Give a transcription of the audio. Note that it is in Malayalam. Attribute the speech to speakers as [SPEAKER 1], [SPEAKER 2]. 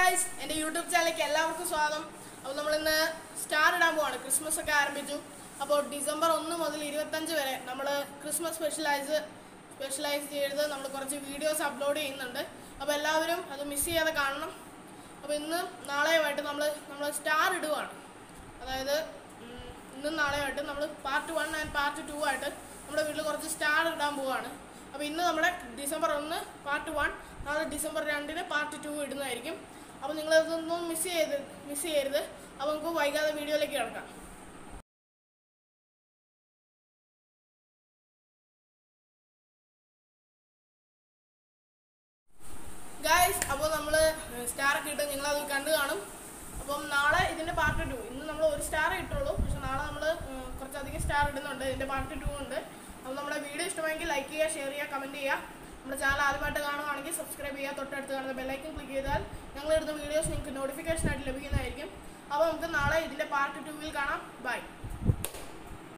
[SPEAKER 1] ഗായ്സ് എൻ്റെ യൂട്യൂബ് ചാനലിലേക്ക് എല്ലാവർക്കും സ്വാഗതം അപ്പോൾ നമ്മളിന്ന് സ്റ്റാർ ഇടാൻ പോവാണ് ക്രിസ്മസ് ഒക്കെ ആരംഭിച്ചു അപ്പോൾ ഡിസംബർ ഒന്ന് മുതൽ ഇരുപത്തഞ്ച് വരെ നമ്മൾ ക്രിസ്മസ് സ്പെഷ്യലൈസ് സ്പെഷ്യലൈസ് ചെയ്ത് നമ്മൾ കുറച്ച് വീഡിയോസ് അപ്ലോഡ് ചെയ്യുന്നുണ്ട് അപ്പോൾ എല്ലാവരും അത് മിസ് ചെയ്യാതെ കാണണം അപ്പോൾ ഇന്ന് നാളെയുമായിട്ട് നമ്മൾ നമ്മൾ സ്റ്റാർ ഇടുവാണ് അതായത് ഉം, ഇന്നും നാളെയുമായിട്ട് നമ്മൾ part one and part two ആയിട്ട് നമ്മുടെ വീട്ടിൽ കുറച്ച് സ്റ്റാർ ഇടാൻ പോവാണ് അപ്പോൾ ഇന്ന് നമ്മുടെ ഡിസംബർ ഒന്ന് പാർട്ട് വൺ നാളെ ഡിസംബർ രണ്ടിന് പാർട്ട് ടു ഇടുന്നതായിരിക്കും അപ്പോൾ നിങ്ങൾ ഇതൊന്നും മിസ് ചെയ്ത് മിസ് ചെയ്യരുത് അപ്പോൾ നമുക്ക് വൈകാതെ വീഡിയോയിലേക്ക് കിടക്കാം ഗായ്സ് അപ്പോൾ നമ്മൾ സ്റ്റാർ ഒക്കെ ഇട്ട് നിങ്ങൾ അത് കണ്ടു കാണും അപ്പം നാളെ ഇതിൻ്റെ പാർട്ട് ടു ഇന്ന് നമ്മൾ ഒരു സ്റ്റാർ ഇട്ടുള്ളൂ പക്ഷെ നാളെ നമ്മൾ കുറച്ചധികം സ്റ്റാർ ഇടുന്നുണ്ട് ഇതിൻ്റെ പാർട്ട് ടു ഉണ്ട് അപ്പോൾ നമ്മുടെ വീഡിയോ ഇഷ്ടമായെങ്കിൽ ലൈക്ക് ചെയ്യുക ഷെയർ ചെയ്യുക കമൻറ്റ് ചെയ്യുക നമ്മുടെ ചാനൽ ആദ്യമായിട്ട് കാണുവാണെങ്കിൽ സബ്സ്ക്രൈബ് ചെയ്യുക തൊട്ടടുത്ത് കാണുന്ന ബെല്ലൈക്കൻ ക്ലിക്ക് ചെയ്താൽ ഞങ്ങൾ ഇടുന്ന വീഡിയോസ് നിങ്ങൾക്ക് നോട്ടിഫിക്കേഷൻ ആയിട്ട് ലഭിക്കുന്നതായിരിക്കും അപ്പോൾ നമുക്ക് നാളെ ഇതിൻ്റെ പാർട്ട് ടുവിൽ കാണാം ബൈ